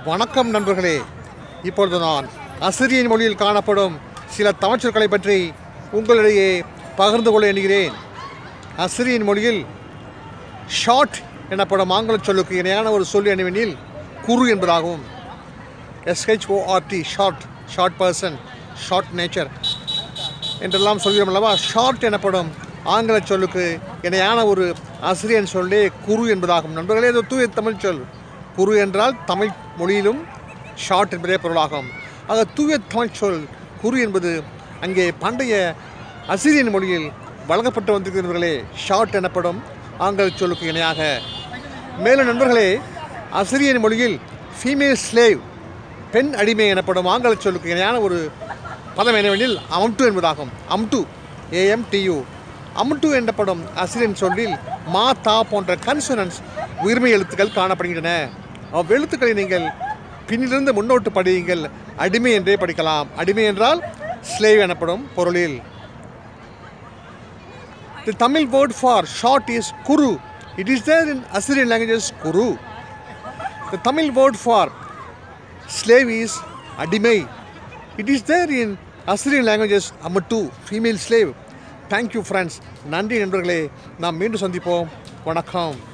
வணக்கம் நண்பர்களே இப்பொழுது நான் அசிரியன் மொழியில் காணப்படும் சில தமிழ்ச்சொற்களை பற்றி உங்களிடையே பகிர்ந்து கொள்ள எண்ணுகிறேன் அசிரியன் மொழியில் ஷார்ட் எனப்படும் ஆங்கில சொல்லுக்கு இணையான ஒரு சொல் என்னவெனில் குரு என்பதாகும் S H O R T short short person short nature என்றெல்லாம் சொல்கிறோம் அல்லவா ஷார்ட் எனப்படும் ஆங்கில சொல்லுக்கு இணையான ஒரு ஆசிரியன் சொல்லே குரு என்பதாகும் நண்பர்களே இது தூய தமிழ் சொல் குரு என்றால் தமிழ் மொழியிலும் ஷார்ட் என்பதே பொருளாகும் ஆக தூய தமிழ் சொல் குரு என்பது அங்கே பண்டைய அசிரியன் மொழியில் வழங்கப்பட்டு வந்திருக்கிறவர்களே ஷார்ட் எனப்படும் ஆங்கில சொல்லுக்கு இணையாக மேலும் நண்பர்களே அசிரியன் மொழியில் ஃபீமேல் ஸ்லேவ் பெண் அடிமை எனப்படும் ஆங்கில சொல்லுக்கு இணையான ஒரு பதம் என்னவெனில் அம்டு என்பதாகும் அம்டு ஏஎம்டியு அம்டு எனப்படும் அசிரியன் சொல்லில் மா தா போன்ற கன்சனன்ஸ் உயிர்மை எழுத்துக்கள் காணப்படுகின்றன அவ்வெழுத்துக்களை நீங்கள் பின்னிலிருந்து முன்னோட்டு படியுங்கள் அடிமை என்றே படிக்கலாம் அடிமை என்றால் ஸ்லேவ் எனப்படும் பொருளில் The Tamil word for short is kuru. It is there in Assyrian languages kuru. The Tamil word for slave is adimai. It is there in Assyrian languages amatu, female slave. Thank you friends. நன்றி நண்பர்களே நாம் மீண்டும் சந்திப்போம் வணக்கம்